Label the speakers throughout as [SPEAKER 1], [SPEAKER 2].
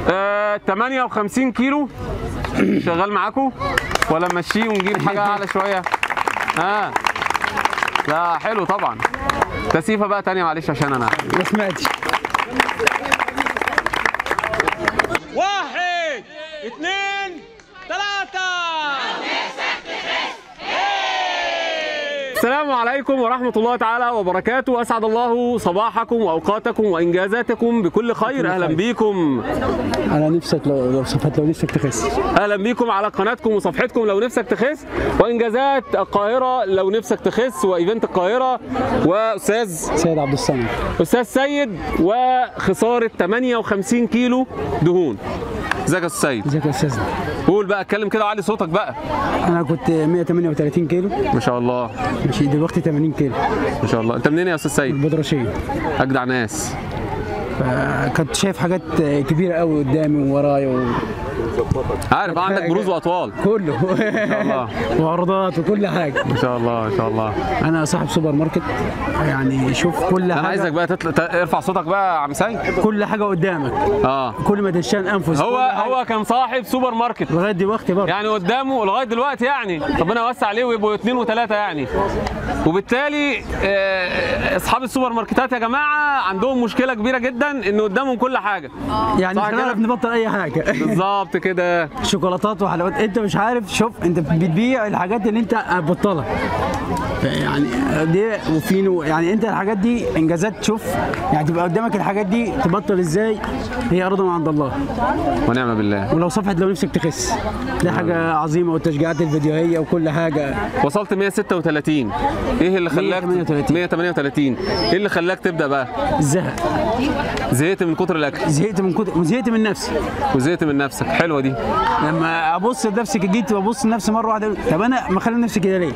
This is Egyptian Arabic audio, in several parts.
[SPEAKER 1] آه 58 كيلو شغال معاكم ولا نمشيه ونجيب حاجه اعلى شويه ها آه. لا حلو طبعا تسيفه بقى تانية معلش عشان انا
[SPEAKER 2] ما سمعتش
[SPEAKER 1] واحد اثنين ثلاثة السلام عليكم ورحمة الله تعالى وبركاته أسعد الله صباحكم وأوقاتكم وإنجازاتكم بكل خير أهلا بيكم
[SPEAKER 2] على نفسك لو لو صفت لو نفسك تخس
[SPEAKER 1] اهلا بيكم على قناتكم وصفحتكم لو نفسك تخس وانجازات القاهره لو نفسك تخس وايفنت القاهره واستاذ
[SPEAKER 2] سيد عبد الصمد
[SPEAKER 1] استاذ سيد وخساره 58 كيلو دهون ازيك يا استاذ سيد
[SPEAKER 2] ازيك يا استاذنا
[SPEAKER 1] قول بقى اتكلم كده وعلي صوتك بقى
[SPEAKER 2] انا كنت 138 كيلو
[SPEAKER 1] ما شاء الله
[SPEAKER 2] ماشي دلوقتي 80 كيلو
[SPEAKER 1] ما شاء الله انت منين يا استاذ سيد
[SPEAKER 2] البدرشيه
[SPEAKER 1] اجدع ناس
[SPEAKER 2] كنت شايف حاجات كبيره قوي قدامي وورايا و...
[SPEAKER 1] عارف عندك بروز واطوال
[SPEAKER 2] كله
[SPEAKER 1] الله.
[SPEAKER 2] وعرضات وكل حاجه
[SPEAKER 1] ما شاء الله ما شاء الله
[SPEAKER 2] انا صاحب سوبر ماركت يعني شوف كل
[SPEAKER 1] انا
[SPEAKER 2] حاجه
[SPEAKER 1] عايزك بقى تطلع ت- ارفع صوتك بقى يا عم سيد
[SPEAKER 2] كل حاجه قدامك
[SPEAKER 1] اه
[SPEAKER 2] كل ما تشان انفس
[SPEAKER 1] هو
[SPEAKER 2] كل حاجة.
[SPEAKER 1] هو كان صاحب سوبر ماركت
[SPEAKER 2] لغايه دلوقتي برضه
[SPEAKER 1] يعني قدامه لغايه دلوقتي يعني ربنا يوسع عليه ويبقوا اثنين وثلاثه يعني وبالتالي آه، اصحاب السوبر ماركتات يا جماعه عندهم مشكله كبيره جدا ان قدامهم كل حاجه
[SPEAKER 2] يعني
[SPEAKER 1] صح
[SPEAKER 2] مش
[SPEAKER 1] كده؟
[SPEAKER 2] هنعرف نبطل اي حاجه
[SPEAKER 1] بالظبط كده
[SPEAKER 2] شوكولاتات وحلويات انت مش عارف شوف انت بتبيع الحاجات اللي انت هتبطلها يعني دي وفينو يعني انت الحاجات دي انجازات تشوف يعني تبقى قدامك الحاجات دي تبطل ازاي هي ارض من عند الله
[SPEAKER 1] ونعم بالله
[SPEAKER 2] ولو صفحه لو نفسك تخس دي حاجه عظيمه والتشجيعات الفيديوهيه وكل حاجه
[SPEAKER 1] وصلت 136 ايه اللي خلاك
[SPEAKER 2] 138.
[SPEAKER 1] 138 ايه اللي خلاك تبدا بقى
[SPEAKER 2] الزهق
[SPEAKER 1] زهقت من كتر الاكل
[SPEAKER 2] زهقت من كتر وزهقت من نفسي
[SPEAKER 1] وزهقت من نفسك حلوه دي
[SPEAKER 2] لما ابص لنفسي جيت وابص لنفسي مره واحده طب انا مخلي نفسي كده ليه؟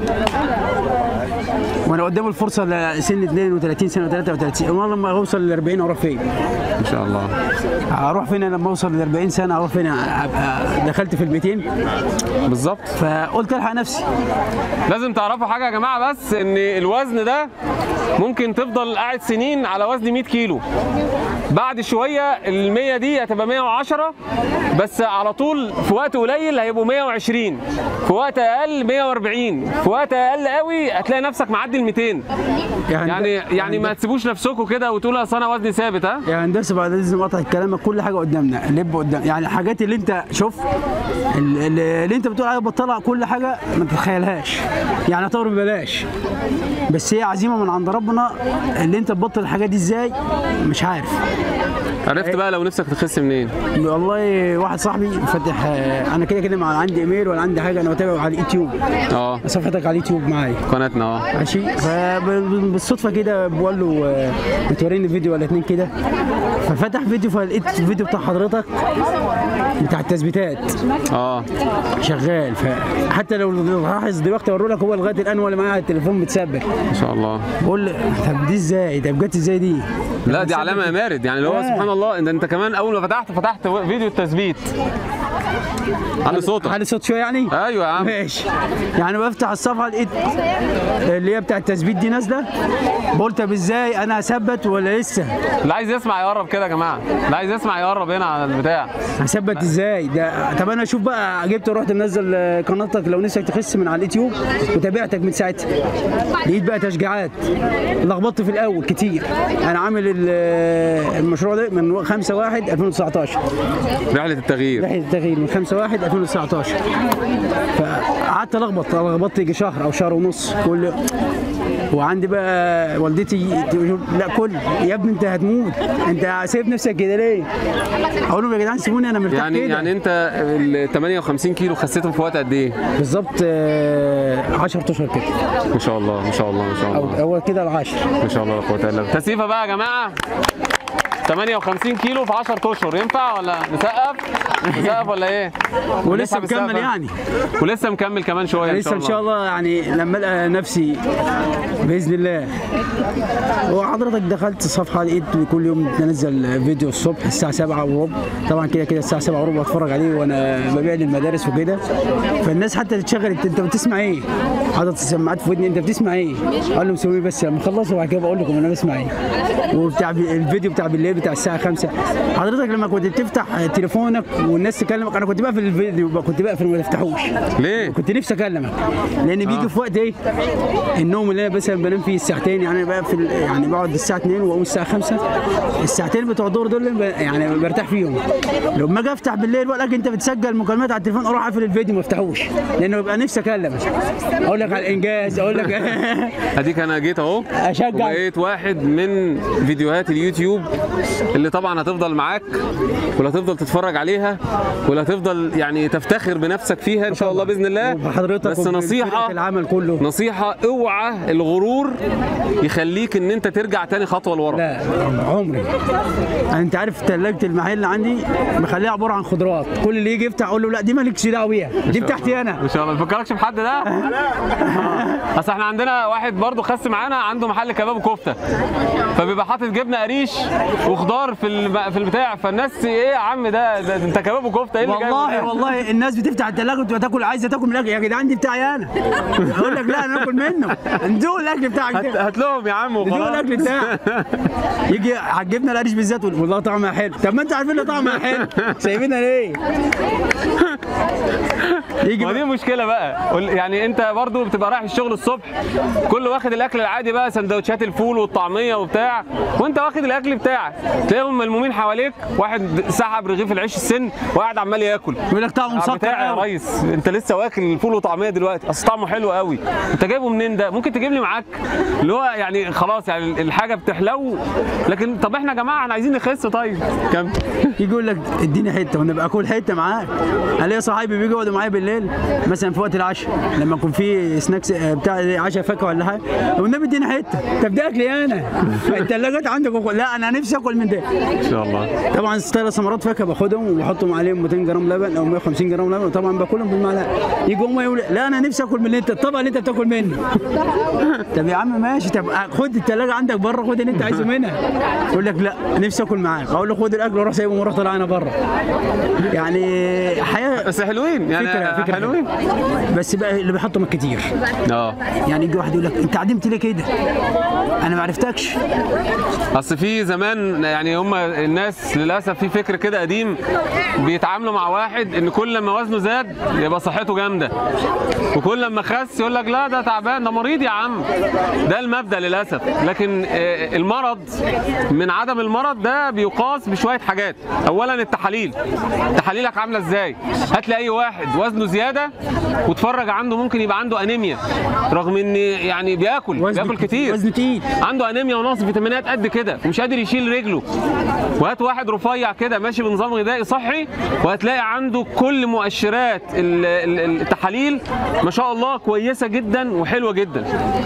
[SPEAKER 2] وانا قدامي الفرصه لسن 32 سنه 33 والله لما اوصل ل 40 اروح فين؟
[SPEAKER 1] ان شاء الله
[SPEAKER 2] اروح فين لما اوصل ل 40 سنه اروح فين؟ ابقى دخلت في ال 200
[SPEAKER 1] بالظبط
[SPEAKER 2] فقلت الحق نفسي
[SPEAKER 1] لازم تعرفوا حاجه يا جماعه بس ان الوزن ده ممكن تفضل قاعد سنين على وزن 100 كيلو بعد شويه ال 100 دي هتبقى 110 بس على طول في وقت قليل هيبقوا 120 في وقت اقل 140 في وقت اقل قوي هتلاقي نفسك معدي ال 200 يعني يعني ما تسيبوش نفسكم كده وتقولوا اصل انا وزني ثابت ها
[SPEAKER 2] يعني هندسه بعد لازم اقطع كلامك كل حاجه قدامنا لب قدام يعني الحاجات اللي انت شوف ال- ال- اللي انت بتقول عليها بطلع كل حاجه ما تتخيلهاش يعني اطور ببلاش بس هي عزيمه من عند ربنا اللي انت تبطل الحاجات دي ازاي مش عارف
[SPEAKER 1] عرفت بقى لو نفسك تخس منين
[SPEAKER 2] والله واحد صاحبي فاتح آه، انا كده كده ما عندي ايميل ولا عندي حاجه انا بتابع على اليوتيوب
[SPEAKER 1] اه
[SPEAKER 2] صفحتك على اليوتيوب معايا
[SPEAKER 1] قناتنا اه
[SPEAKER 2] ماشي فبالصدفه كده بقول له آه، بتوريني فيديو ولا اتنين كده ففتح فيديو فلقيت الفيديو بتاع حضرتك بتاع التثبيتات
[SPEAKER 1] اه
[SPEAKER 2] شغال فحتى لو لاحظ دلوقتي اوري لك هو لغايه الان ولا معاه التليفون متثبت
[SPEAKER 1] ما شاء الله
[SPEAKER 2] بقول له، طب دي ازاي؟ طب جت ازاي دي؟
[SPEAKER 1] لا دي علامه يا مارد يعني اللي هو
[SPEAKER 2] آه.
[SPEAKER 1] سبحان الله انت انت كمان اول ما فتحت فتحت فيديو التثبيت علي صوتك
[SPEAKER 2] علي صوت شويه يعني؟
[SPEAKER 1] ايوه يا عم
[SPEAKER 2] ماشي يعني بفتح الصفحه لقيت اللي هي بتاع التثبيت دي نازله بقول طب ازاي انا اثبت ولا لسه؟
[SPEAKER 1] اللي عايز يسمع يقرب كده يا جماعه اللي عايز يسمع يقرب هنا على البتاع
[SPEAKER 2] هثبت ازاي؟ ده طب انا اشوف بقى جبت ورحت منزل قناتك لو نفسك تخس من على اليوتيوب وتابعتك من ساعتها لقيت بقى تشجيعات لخبطت في الاول كتير انا عامل ال- المشروع ده من 5 1 2019
[SPEAKER 1] رحله التغيير
[SPEAKER 2] رحله التغيير من 5 1 2019 فقعدت الخبط لخبطت يجي شهر او شهر ونص كل وعندي بقى والدتي تقول لا كل يا ابني انت هتموت انت سايب نفسك كده ليه؟ اقول لهم يا جدعان سيبوني انا مرتاح
[SPEAKER 1] يعني
[SPEAKER 2] كده
[SPEAKER 1] يعني انت ال 58 كيلو خسيتهم في وقت قد ايه؟
[SPEAKER 2] بالظبط آه، 10 اشهر كده
[SPEAKER 1] ما شاء الله ما شاء الله ما شاء
[SPEAKER 2] او
[SPEAKER 1] الله
[SPEAKER 2] هو كده العاشر
[SPEAKER 1] ما شاء الله لا قوه الا بالله تسيفه بقى يا جماعه 58 كيلو في 10 اشهر ينفع ولا نسقف؟ نسقف ولا ايه؟
[SPEAKER 2] ولسه
[SPEAKER 1] نسحب
[SPEAKER 2] مكمل
[SPEAKER 1] السقف؟
[SPEAKER 2] يعني
[SPEAKER 1] ولسه مكمل كمان شويه
[SPEAKER 2] لسه ان شاء الله يعني لما القى نفسي باذن الله وحضرتك دخلت الصفحه لقيت كل يوم تنزل فيديو الصبح الساعه 7 وربع طبعا كده كده الساعه 7 وربع اتفرج عليه وانا ببيع للمدارس وكده فالناس حتى تتشغل انت, انت بتسمع ايه؟ حاطط السماعات في ودني انت بتسمع ايه؟ قال لهم سوي بس لما اخلص وبعد كده بقول لكم انا بسمع ايه وبتاع بي- الفيديو بتاع بالليل بتاع الساعه 5 حضرتك لما كنت بتفتح تليفونك والناس تكلمك انا كنت بقفل الفيديو كنت بقفل ما تفتحوش
[SPEAKER 1] ليه؟
[SPEAKER 2] كنت نفسي اكلمك لان بيجي
[SPEAKER 1] آه.
[SPEAKER 2] في وقت ايه النوم اللي انا مثلا بنام فيه الساعتين يعني انا بقفل يعني بقعد الساعه 2 واقوم الساعه 5 الساعتين بتوع الظهر دول ب- يعني برتاح فيهم لما اجي افتح بالليل بقول لك انت بتسجل مكالمات على التليفون اروح اقفل الفيديو ما افتحوش لانه بيبقى نفسي اكلمك اقول لك على الانجاز اقول لك
[SPEAKER 1] اديك انا جيت اهو
[SPEAKER 2] أشجع.
[SPEAKER 1] وبقيت واحد من فيديوهات اليوتيوب اللي طبعا هتفضل معاك ولا هتفضل تتفرج عليها ولا هتفضل يعني تفتخر بنفسك فيها ان شاء الله باذن الله
[SPEAKER 2] وبحضرتك
[SPEAKER 1] بس
[SPEAKER 2] وبفرقة
[SPEAKER 1] نصيحه
[SPEAKER 2] العمل كله
[SPEAKER 1] نصيحه اوعى الغرور يخليك ان انت ترجع تاني خطوه لورا
[SPEAKER 2] لا عمري انت عارف ثلاجه المحل عندي مخليها عباره عن خضروات كل اللي يجي يفتح اقول له لا دي مالكش دعوه بيها دي بتاعتي انا
[SPEAKER 1] ان شاء الله ما تفكركش بحد ده آه. اصل احنا عندنا واحد برضو خس معانا عنده محل كباب وكفته فبيبقى حاطط جبنه قريش وخضار في الم- في البتاع فالناس ايه يا عم ده, ده انت كباب وكفته ايه اللي جايبه
[SPEAKER 2] والله
[SPEAKER 1] ده؟
[SPEAKER 2] والله الناس بتفتح الثلاجه وتبقى تاكل عايزه تاكل من الاكل يا جدعان دي بتاعي انا اقول لك لا انا اكل منه ندوق الاكل بتاعك
[SPEAKER 1] هات,
[SPEAKER 2] ده
[SPEAKER 1] هات لهم يا عم
[SPEAKER 2] ندوق
[SPEAKER 1] وخلاص
[SPEAKER 2] الاكل بتاعك يجي على الجبنه القريش بالذات يقول والله طعمها حلو طب ما انتوا عارفين ان طعمها حلو سايبينها ليه؟ يجي
[SPEAKER 1] ما دي مشكله بقى قول- يعني انت برضو بتبقى رايح الشغل الصبح كل واخد الاكل العادي بقى سندوتشات الفول والطعميه وبتاع وانت واخد الاكل بتاعك تلاقيهم ملمومين حواليك واحد سحب رغيف العيش السن وقاعد عمال ياكل
[SPEAKER 2] يقول لك طعمه مسكر
[SPEAKER 1] بتاعي يا
[SPEAKER 2] قوي.
[SPEAKER 1] ريس انت لسه واكل الفول وطعميه دلوقتي اصل طعمه حلو قوي انت جايبه منين ده ممكن تجيب لي معاك اللي هو يعني خلاص يعني الحاجه بتحلو لكن طب احنا يا جماعه احنا عايزين نخس طيب كم
[SPEAKER 2] يجي يقول لك اديني حته وانا باكل حته معاك انا ليا صحابي بيجوا يقعدوا معايا بالليل مثلا في وقت العشاء لما يكون في سناكس آه، بتاع عشاء فاكهه ولا حاجه والنبي اديني حته طب ده اكلي انا الثلاجات عندك وكل- لا انا نفسي اكل من ده
[SPEAKER 1] ان شاء الله
[SPEAKER 2] طبعا ثلاث ثمرات فاكهه باخدهم وبحطهم عليهم 200 جرام لبن او 150 جرام لبن وطبعا باكلهم بالمعلقه يجوا هم يقولوا لا انا نفسي اكل من اللي انت الطبق اللي انت بتاكل منه طب يا عم ماشي طب خد الثلاجه عندك بره خد اللي انت عايزه منها يقول لك لا نفسي اكل معاك اقول له خد الاكل واروح سايبه واروح طالع انا بره يعني حياه
[SPEAKER 1] بس حلوين يعني
[SPEAKER 2] فكره فكره
[SPEAKER 1] حلوين
[SPEAKER 2] بس بقى اللي بيحطوا من كتير
[SPEAKER 1] اه
[SPEAKER 2] يعني يجي واحد يقول لك انت عدمت ليه كده انا ما عرفتكش
[SPEAKER 1] اصل في زمان يعني هم الناس للاسف في فكر كده قديم بيتعاملوا مع واحد ان كل ما وزنه زاد يبقى صحته جامده وكل لما خس يقول لك لا ده تعبان ده مريض يا عم ده المبدا للاسف لكن آه، المرض من عدم المرض ده بيقاس بشويه حاجات اولا التحاليل تحاليلك عامله ازاي هات لي اي واحد وزنه زياده واتفرج عنده ممكن يبقى عنده انيميا رغم ان يعني بياكل
[SPEAKER 2] وزن
[SPEAKER 1] بياكل كتير
[SPEAKER 2] وزن تقيل
[SPEAKER 1] عنده انيميا ونقص فيتامينات قد كده ومش قادر يشيل رجله وهات واحد رفيع كده ماشي بنظام غذائي صحي وهتلاقي عنده كل مؤشرات ال- ال- التحاليل ما شاء الله كويسه جدا وحلوه جدا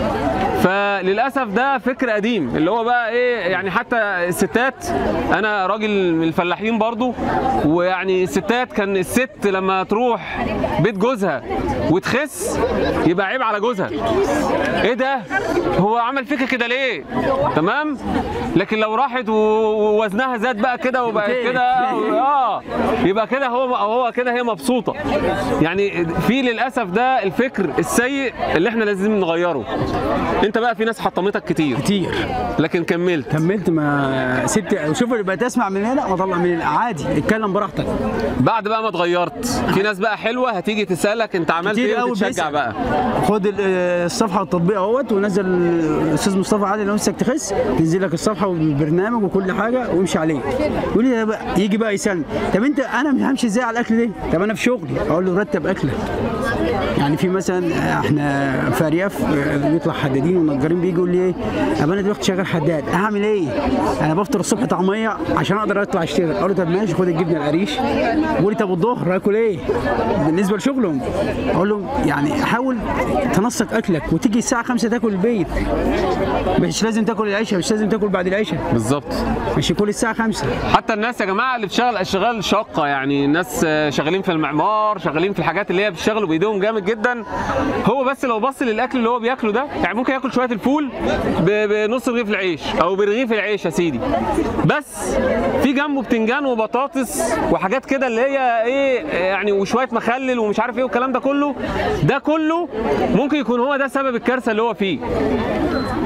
[SPEAKER 1] فللاسف ده فكر قديم اللي هو بقى ايه يعني حتى الستات انا راجل من الفلاحين برضو ويعني الستات كان الست لما تروح بيت جوزها وتخس يبقى عيب على جوزها ايه ده هو عمل فيك كده ليه تمام لكن لو راحت و- ووزنها زاد بقى كده وبقت كده اه يبقى كده هو هو كده هي مبسوطه يعني في للاسف ده الفكر السيء اللي احنا لازم نغيره انت بقى في ناس حطمتك كتير
[SPEAKER 2] كتير
[SPEAKER 1] لكن كملت
[SPEAKER 2] كملت ما ست شوف بقى تسمع من هنا واطلع من هنا عادي اتكلم براحتك
[SPEAKER 1] بعد بقى ما اتغيرت في ناس بقى حلوه هتيجي تسالك انت عملت
[SPEAKER 2] كتير
[SPEAKER 1] ايه
[SPEAKER 2] قوي
[SPEAKER 1] وتتشجع
[SPEAKER 2] بيسأل.
[SPEAKER 1] بقى
[SPEAKER 2] خد ال- آه، الصفحه والتطبيق اهوت ونزل الاستاذ مصطفى علي لو نفسك تخس تنزل لك الصفحه والبرنامج وكل حاجه وامشي عليه يقول لي ده بقى يجي بقى يسالني طب انت انا مش همشي ازاي على الاكل ده طب انا في شغلي اقول له رتب اكلك يعني في مثلا احنا في ارياف آه، بيطلع حدادين ونجارين بيجي يقول لي ايه طب انا دلوقتي شغال حداد اعمل ايه؟ انا بفطر الصبح طعميه عشان اقدر اطلع اشتغل اقول له طب ماشي خد الجبنه القريش يقول لي طب الظهر اكل ايه؟ بالنسبه لشغلهم اقول لهم يعني حاول تنسق اكلك وتيجي الساعه 5 تاكل البيت مش لازم تاكل العشاء مش لازم تاكل بعد العشاء
[SPEAKER 1] بالظبط
[SPEAKER 2] مش كل الساعه 5
[SPEAKER 1] حتى الناس يا جماعه اللي بتشتغل اشغال شاقه يعني الناس آه، شغالين في المعمار شغالين في الحاجات اللي هي بيشتغلوا بايديهم جامد جدا هو بس لو بص للاكل اللي هو بياكله ده يعني ممكن ياكل شويه الفول ب- بنص رغيف العيش او برغيف العيش يا سيدي بس في جنبه بتنجان وبطاطس وحاجات كده اللي هي ايه يعني وشويه مخلل ومش عارف ايه والكلام ده كله ده كله ممكن يكون هو ده سبب الكارثه اللي هو فيه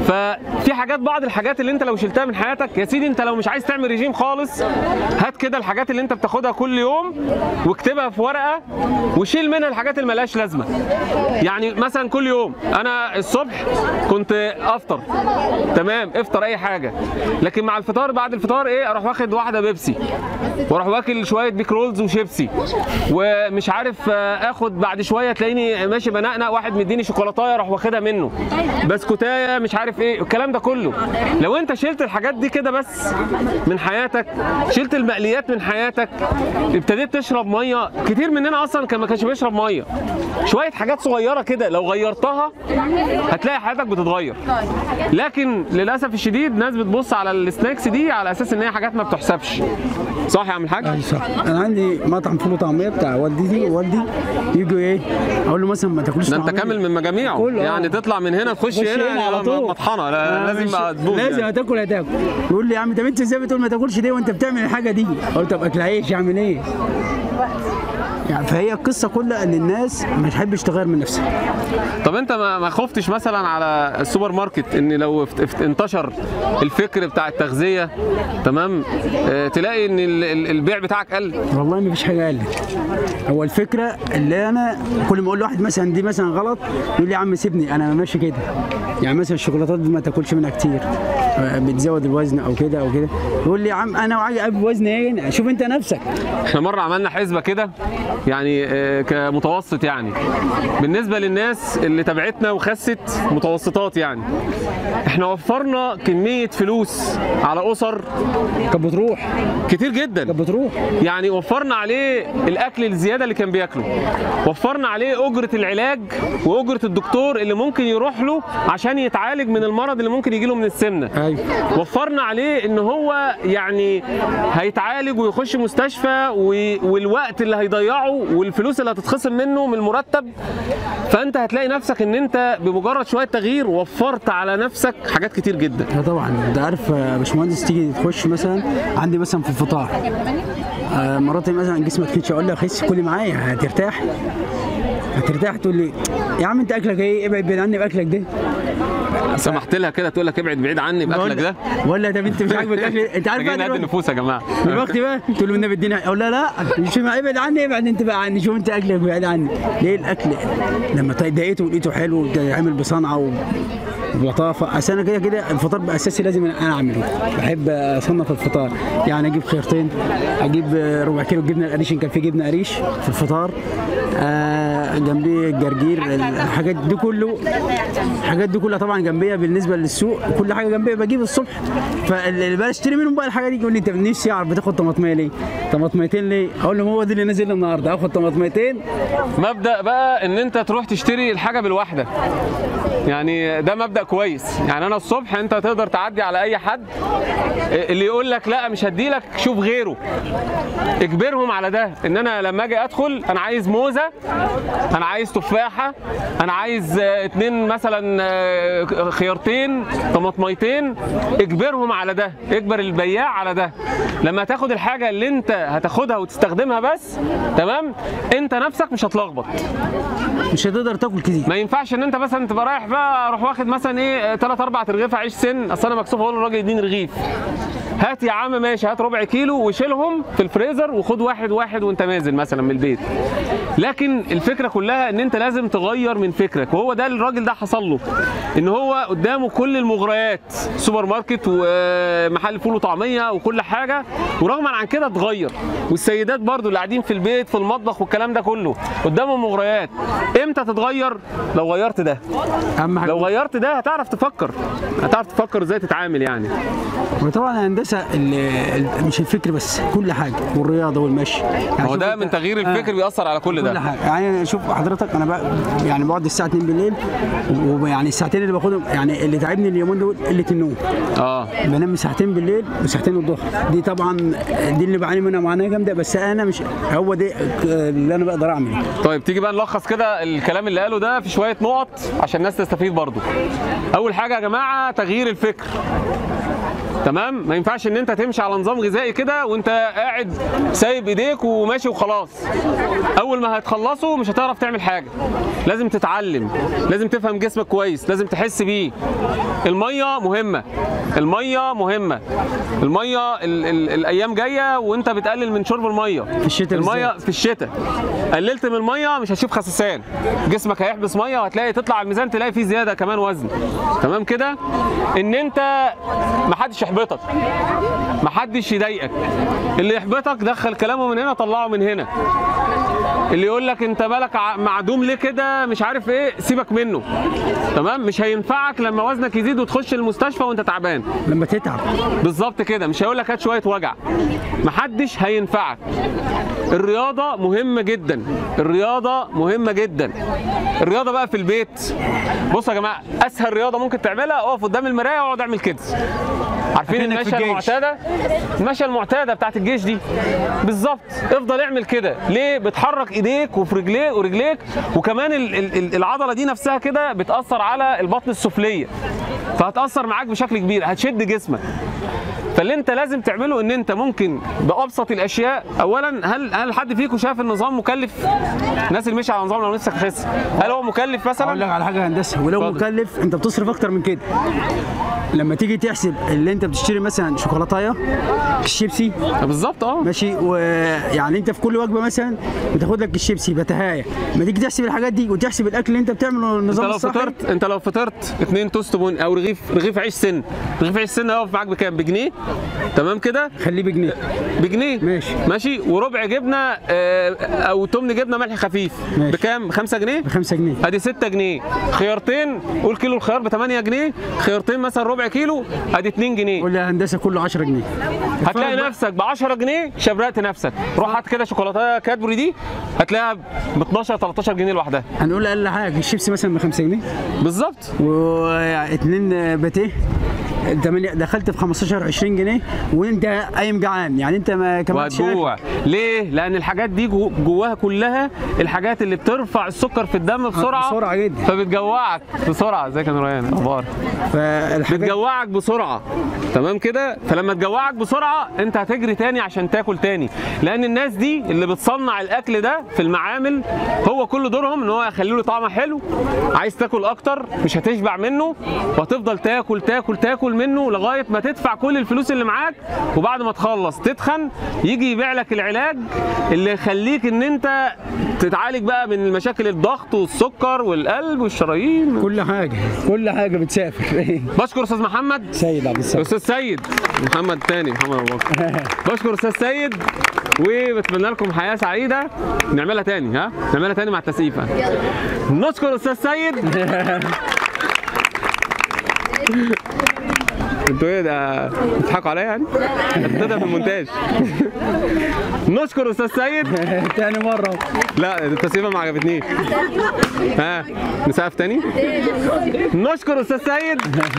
[SPEAKER 1] ففي حاجات بعض الحاجات اللي انت لو شلتها من حياتك يا سيدي انت لو مش عايز تعمل ريجيم خالص هات كده الحاجات اللي انت بتاخدها كل يوم واكتبها في ورقه وشيل منها الحاجات اللي ملهاش لازمه يعني مثلا كل يوم انا الصبح كنت افطر تمام افطر اي حاجه لكن مع الفطار بعد الفطار ايه اروح واخد واحده بيبسي واروح واكل شويه بيك رولز وشيبسي ومش عارف آه، اخد بعد شويه تلاقيني ماشي بنقنق واحد مديني شوكولاتايه اروح واخدها منه بسكوتايه مش عارف ايه الكلام ده كله لو انت شلت الحاجات دي كده بس من حياتك شلت المقليات من حياتك ابتديت تشرب ميه كتير مننا اصلا كان ما كانش بيشرب ميه شويه حاجات صغيره كده لو غيرتها هتلاقي حياتك بتتغير لكن للاسف الشديد ناس بتبص على السناكس دي على اساس ان هي حاجات ما بتحسبش صح يا عم الحاج
[SPEAKER 2] أي صح انا عندي مطعم فول وطعميه بتاع والدتي ووالدي يجوا ايه اقول له مثلا ما تاكلش
[SPEAKER 1] ده انت
[SPEAKER 2] طعمية.
[SPEAKER 1] كامل من مجاميعه
[SPEAKER 2] كله، آه.
[SPEAKER 1] يعني تطلع من هنا تخش
[SPEAKER 2] خش
[SPEAKER 1] هنا,
[SPEAKER 2] على طول
[SPEAKER 1] مطحنه لا
[SPEAKER 2] آه،
[SPEAKER 1] لازم
[SPEAKER 2] مش-
[SPEAKER 1] بقى تبوظ
[SPEAKER 2] لازم
[SPEAKER 1] يعني.
[SPEAKER 2] هتاكل هتاكل يقول لي يا عم طب انت ازاي بتقول ما تاكلش دي وانت بتعمل الحاجه دي قلت طب اكل عيش اعمل ايه يعني فهي القصه كلها ان الناس ما تحبش تغير من نفسها
[SPEAKER 1] طب انت ما ما خفتش مثلا على السوبر ماركت ان لو افت- افت- انتشر الفكر بتاع التغذيه تمام اه تلاقي ان ال- ال- البيع بتاعك قل
[SPEAKER 2] والله ما فيش حاجه قلت هو الفكره اللي انا كل ما اقول لواحد مثلا دي مثلا غلط يقول لي يا عم سيبني انا ماشي كده يعني مثلا الشوكولاتات دي ما تاكلش منها كتير آه، بتزود الوزن او كده او كده يقول لي يا عم انا وعايز ابقى وزن ايه شوف انت نفسك
[SPEAKER 1] احنا مره عملنا حسبه كده يعني اه كمتوسط يعني بالنسبه للناس اللي تابعتنا وخست متوسطات يعني احنا وفرنا كميه فلوس على اسر
[SPEAKER 2] كانت بتروح
[SPEAKER 1] كتير جدا
[SPEAKER 2] كانت بتروح
[SPEAKER 1] يعني وفرنا عليه الاكل الزياده اللي كان بياكله وفرنا عليه اجره العلاج واجره الدكتور اللي ممكن يروح له عشان يتعالج من المرض اللي ممكن يجي له من السمنه
[SPEAKER 2] ايوه
[SPEAKER 1] وفرنا عليه ان هو يعني هيتعالج ويخش مستشفى و- والوقت اللي هيضيعه والفلوس اللي هتتخصم منه من المرتب فانت هتلاقي نفسك ان انت بمجرد شويه تغيير وفرت على نفسك حاجات كتير جدا
[SPEAKER 2] لا طبعا انت عارف يا باشمهندس تيجي تخش مثلا عندي مثلا في الفطار آه، مراتي مثلا جسمك تخش اقول لها خس كلي معايا هترتاح هترتاح تقول لي يا عم انت اكلك ايه ابعد بعيد عني باكلك ده
[SPEAKER 1] سمحت لها كده تقول لك ابعد بعيد عني باكلك ده
[SPEAKER 2] ولا طب انت مش عاجبك اكل انت عارف
[SPEAKER 1] محتاجين
[SPEAKER 2] بقى
[SPEAKER 1] نهدي
[SPEAKER 2] دلوقتي-
[SPEAKER 1] النفوس يا جماعه
[SPEAKER 2] دلوقتي بقى تقول له النبي اديني اقول لا لا مش ما ابعد عني ابعد انت بقى عني شوف انت اكلك بعيد عني ليه الاكل لما ضايقته ولقيته حلو عامل بصنعه و... بلطافه اصل انا كده كده الفطار بقى اساسي لازم انا اعمله بحب اصنف الفطار يعني اجيب خيارتين اجيب ربع كيلو جبنه القريش ان كان في جبنه قريش في الفطار آه جنبيه الجرجير الحاجات دي كله الحاجات دي كلها طبعا جنبيه بالنسبه للسوق كل حاجه جنبيه بجيب الصبح فاللي بقى اشتري منهم بقى الحاجه دي يقول لي انت نفسي اعرف بتاخد طماطميه ليه؟ طماطميتين ليه؟ اقول لهم هو دي اللي نازل النهارده اخد طماطميتين
[SPEAKER 1] مبدا بقى ان انت تروح تشتري الحاجه بالواحده يعني ده مبدا كويس يعني انا الصبح انت تقدر تعدي على اي حد اللي يقول لك لا مش هديلك شوف غيره اجبرهم على ده ان انا لما اجي ادخل انا عايز موزه انا عايز تفاحه انا عايز آه، اتنين مثلا آه، خيارتين طماطميتين اجبرهم على ده اجبر البياع على ده لما تاخد الحاجه اللي انت هتاخدها وتستخدمها بس تمام انت نفسك مش هتلخبط
[SPEAKER 2] مش هتقدر تاكل كتير
[SPEAKER 1] ما ينفعش ان انت مثلا تبقى رايح بقى اروح واخد مثلا ايه ثلاث اربع ترغيف عيش سن اصل انا مكسوف اقول للراجل اديني رغيف هات يا عم ماشي هات ربع كيلو وشيلهم في الفريزر وخد واحد واحد وانت نازل مثلا من البيت لكن الفكره كلها ان انت لازم تغير من فكرك وهو ده اللي الراجل ده حصل له ان هو قدامه كل المغريات سوبر ماركت ومحل فول وطعميه وكل حاجه ورغما عن كده اتغير والسيدات برضو اللي قاعدين في البيت في المطبخ والكلام ده كله قدامهم مغريات امتى تتغير لو غيرت ده
[SPEAKER 2] اهم حاجه
[SPEAKER 1] لو غيرت ده هتعرف تفكر هتعرف تفكر ازاي تتعامل يعني
[SPEAKER 2] وطبعا الهندسه ال- ال- مش الفكر بس كل حاجه والرياضه والمشي يعني
[SPEAKER 1] هو
[SPEAKER 2] شوف
[SPEAKER 1] ده
[SPEAKER 2] انت-
[SPEAKER 1] من تغيير الفكر
[SPEAKER 2] آه.
[SPEAKER 1] بيأثر على كل
[SPEAKER 2] كل
[SPEAKER 1] ده
[SPEAKER 2] حاجه يعني شوف حضرتك انا بقى يعني بقعد الساعه 2 بالليل ويعني الساعتين اللي باخدهم يعني اللي تعبني اليومين دول قله النوم
[SPEAKER 1] اه
[SPEAKER 2] بنام ساعتين بالليل وساعتين الظهر دي طبعا دي اللي بعاني منها معاناه جامده بس انا مش هو ده اللي انا بقدر اعمله
[SPEAKER 1] طيب تيجي بقى نلخص كده الكلام اللي قاله ده في شويه نقط عشان الناس تستفيد برضو اول حاجه يا جماعه تغيير الفكر تمام ما ينفعش ان انت تمشي على نظام غذائي كده وانت قاعد سايب ايديك وماشي وخلاص اول ما هتخلصه مش هتعرف تعمل حاجه لازم تتعلم لازم تفهم جسمك كويس لازم تحس بيه الميه مهمه الميه مهمه الميه ال ال الايام جايه وانت بتقلل من شرب الميه في
[SPEAKER 2] الشتاء
[SPEAKER 1] الميه
[SPEAKER 2] بالذات.
[SPEAKER 1] في الشتاء قللت من الميه مش هتشوف خسسان جسمك هيحبس ميه وهتلاقي تطلع على الميزان تلاقي فيه زياده كمان وزن تمام كده ان انت محدش يحبطك محدش يضايقك اللي يحبطك دخل كلامه من هنا طلعه من هنا اللي يقول لك انت بالك ع- معدوم ليه كده مش عارف ايه سيبك منه تمام مش هينفعك لما وزنك يزيد وتخش المستشفى وانت تعبان
[SPEAKER 2] لما تتعب
[SPEAKER 1] بالظبط كده مش هيقول لك هات شويه وجع محدش هينفعك الرياضه مهمه جدا الرياضه مهمه جدا الرياضه بقى في البيت بصوا يا جماعه اسهل رياضه ممكن تعملها اقف قدام المرايه واقعد اعمل كده عارفين
[SPEAKER 2] أكنك في
[SPEAKER 1] المشيه
[SPEAKER 2] الجيش.
[SPEAKER 1] المعتاده المشيه المعتاده بتاعت الجيش دي بالظبط افضل اعمل كده ليه بتحرك ايديك وفي رجليك ورجليك وكمان ال- ال- ال- العضله دي نفسها كده بتاثر على البطن السفليه فهتاثر معاك بشكل كبير هتشد جسمك فاللي انت لازم تعمله ان انت ممكن بابسط الاشياء اولا هل هل حد فيكم شايف النظام مكلف الناس اللي ماشيه على نظام لو نفسك تخس هل هو مكلف
[SPEAKER 2] اقول لك
[SPEAKER 1] مثلا
[SPEAKER 2] على حاجه يا هندسه ولو
[SPEAKER 1] اتفضل.
[SPEAKER 2] مكلف انت بتصرف اكتر من كده لما تيجي تحسب اللي انت بتشتري مثلا شوكولاتايه الشيبسي
[SPEAKER 1] بالظبط اه
[SPEAKER 2] ماشي ويعني انت في كل وجبه مثلا بتاخد لك الشيبسي بتهايه ما تيجي تحسب الحاجات دي وتحسب الاكل اللي انت بتعمله
[SPEAKER 1] انت
[SPEAKER 2] النظام
[SPEAKER 1] لو
[SPEAKER 2] الصحي
[SPEAKER 1] فطرت انت لو فطرت اتنين توست بن او رغيف رغيف عيش سن رغيف عيش سن هيقف معاك بكام بجنيه تمام كده
[SPEAKER 2] خليه بجنيه
[SPEAKER 1] بجنيه
[SPEAKER 2] ماشي.
[SPEAKER 1] ماشي وربع جبنه اه، او تمن جبنه ملح خفيف
[SPEAKER 2] ماشي.
[SPEAKER 1] بكام 5 جنيه
[SPEAKER 2] ب 5 جنيه
[SPEAKER 1] ادي 6 جنيه خيارتين قول كيلو الخيار ب 8 جنيه خيارتين مثلا ربع كيلو ادي 2 جنيه
[SPEAKER 2] قول لي يا هندسه كله 10 جنيه
[SPEAKER 1] هتلاقي
[SPEAKER 2] الفرق بقى-
[SPEAKER 1] نفسك ب 10 جنيه شبرقت نفسك روح هات كده شوكولاته كادبوري دي هتلاقيها ب 12 13 جنيه لوحدها
[SPEAKER 2] هنقول اقل حاجه الشيبسي مثلا ب 5 جنيه
[SPEAKER 1] بالظبط
[SPEAKER 2] واثنين باتيه تمانية- دخلت في 15 20 جنيه وانت قايم جعان يعني انت ما كملتش
[SPEAKER 1] وهتجوع ليه؟ لأن الحاجات دي جو- جواها كلها الحاجات اللي بترفع السكر في الدم بسرعة
[SPEAKER 2] بسرعة جدا.
[SPEAKER 1] فبتجوعك بسرعة ازيك يا نوران أخبار
[SPEAKER 2] فالحاجات
[SPEAKER 1] بتجوعك بسرعة تمام كده فلما تجوعك بسرعة انت هتجري تاني عشان تاكل تاني لأن الناس دي اللي بتصنع الأكل ده في المعامل هو كل دورهم ان هو يخلي له طعمه حلو عايز تاكل أكتر مش هتشبع منه وهتفضل تاكل تاكل تاكل منه لغاية ما تدفع كل الفلوس اللي معاك وبعد ما تخلص تتخن يجي يبيع لك العلاج اللي يخليك ان انت تتعالج بقى من المشاكل الضغط والسكر والقلب والشرايين
[SPEAKER 2] كل حاجه كل حاجه بتسافر
[SPEAKER 1] بشكر استاذ محمد
[SPEAKER 2] سيد عبد السلام
[SPEAKER 1] استاذ سيد محمد تاني محمد ابو بكر بشكر استاذ سيد وبتمنى لكم حياه سعيده نعملها تاني ها نعملها تاني مع التسقيفه نشكر استاذ سيد انتوا ايه ده بتضحكوا عليا يعني؟ هتبدا في المونتاج نشكر استاذ سيد
[SPEAKER 2] تاني مره
[SPEAKER 1] لا التسقيفه ما عجبتنيش ها نسقف تاني نشكر استاذ سيد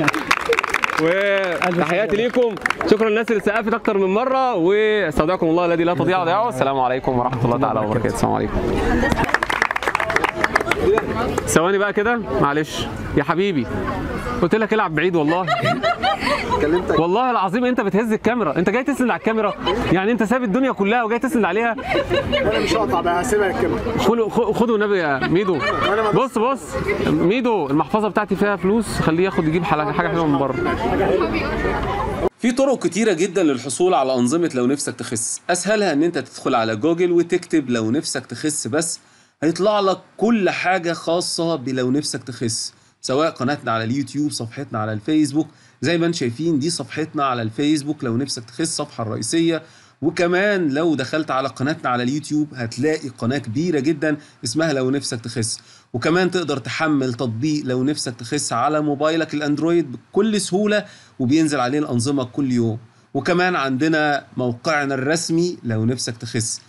[SPEAKER 1] وتحياتي ليكم شكرا للناس اللي سقفت اكتر من مره واستودعكم الله الذي لا تضيع ودائعه السلام عليكم ورحمه الله تعالى وبركاته السلام عليكم ثواني بقى كده معلش يا حبيبي قلت لك العب بعيد والله والله العظيم انت بتهز الكاميرا انت جاي تسند على الكاميرا يعني انت ساب الدنيا كلها وجاي تسند عليها
[SPEAKER 3] انا مش هقطع بقى هسيبها الكاميرا
[SPEAKER 1] خدوا خدوا النبي يا ميدو بص بص ميدو المحفظه بتاعتي فيها فلوس خليه ياخد يجيب حاجه حاجه حلوه من بره في طرق كتيرة جدا للحصول على أنظمة لو نفسك تخس أسهلها إن أنت تدخل على جوجل وتكتب لو نفسك تخس بس هيطلع لك كل حاجة خاصة بلو نفسك تخس سواء قناتنا على اليوتيوب صفحتنا على الفيسبوك زي ما انتم شايفين دي صفحتنا على الفيسبوك لو نفسك تخس الصفحة الرئيسية وكمان لو دخلت على قناتنا على اليوتيوب هتلاقي قناة كبيرة جدا اسمها لو نفسك تخس وكمان تقدر تحمل تطبيق لو نفسك تخس على موبايلك الاندرويد بكل سهولة وبينزل عليه الأنظمة كل يوم وكمان عندنا موقعنا الرسمي لو نفسك تخس